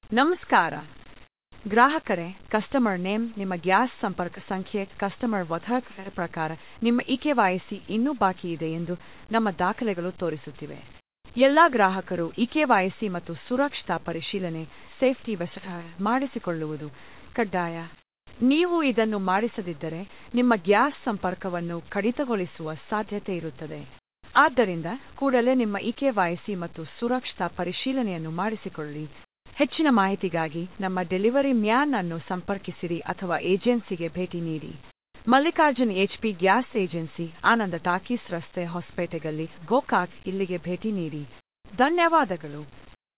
ನಮಸ್ಕಾರ ಗ್ರಾಹಕರೇ customer name ನಿಮ್ಮ ಗ್ಯಾಸ್ ಸಂಪರ್ಕ ಸಂಖ್ಯೆ ಕಸ್ಟಮರ್ ವಧಕರ ಪ್ರಕಾರ ನಿಮ್ಮ ಇ ಕೆ ವೈ ಸಿ ಇನ್ನೂ ಬಾಕಿ ಇದೆ ಎಂದು ನಮ್ಮ ದಾಖಲೆಗಳು ತೋರಿಸುತ್ತಿವೆ ಎಲ್ಲ ಗ್ರಾಹಕರು ಇ ಕೆ ವೈ ಸಿ ಮತ್ತು ಸುರಕ್ಷತಾ ಪರಿಶೀಲನೆ ಸೇಫ್ಟಿ ವೆಸ್ಟ್ ಮಾಡಿಸಿಕೊಳ್ಳುವುದು ಕಡ್ಡಾಯ ನೀವು ಇದನ್ನು ಮಾಡಿಸದಿದ್ದರೆ ನಿಮ್ಮ ಗ್ಯಾಸ್ ಸಂಪರ್ಕವನ್ನು ಕಡಿತಗೊಳಿಸುವ ಸಾಧ್ಯತೆ ಇರುತ್ತದೆ ಆದ್ದರಿಂದ ಕೂಡಲೇ ನಿಮ್ಮ ಇ ಕೆ ವೈ ಸಿ ಮತ್ತು ಸುರಕ್ಷತಾ ಪರಿಶೀಲನೆಯನ್ನು ಮಾಡಿಸಿಕೊಳ್ಳಿ ಹೆಚ್ಚಿನ ಮಾಹಿತಿಗಾಗಿ ನಮ್ಮ ಡೆಲಿವರಿ ಮ್ಯಾನ್ ಅನ್ನು ಸಂಪರ್ಕಿಸಿರಿ ಅಥವಾ ಏಜೆನ್ಸಿಗೆ ಭೇಟಿ ನೀಡಿ Mallikarjun H P gas agency Ananda talkies ರಸ್ತೆ ಹೊಸಪೇಟೆಗಲ್ಲಿ ಗೋಕಾಕ್ ಇಲ್ಲಿಗೆ ಭೇಟಿ ನೀಡಿ ಧನ್ಯವಾದಗಳು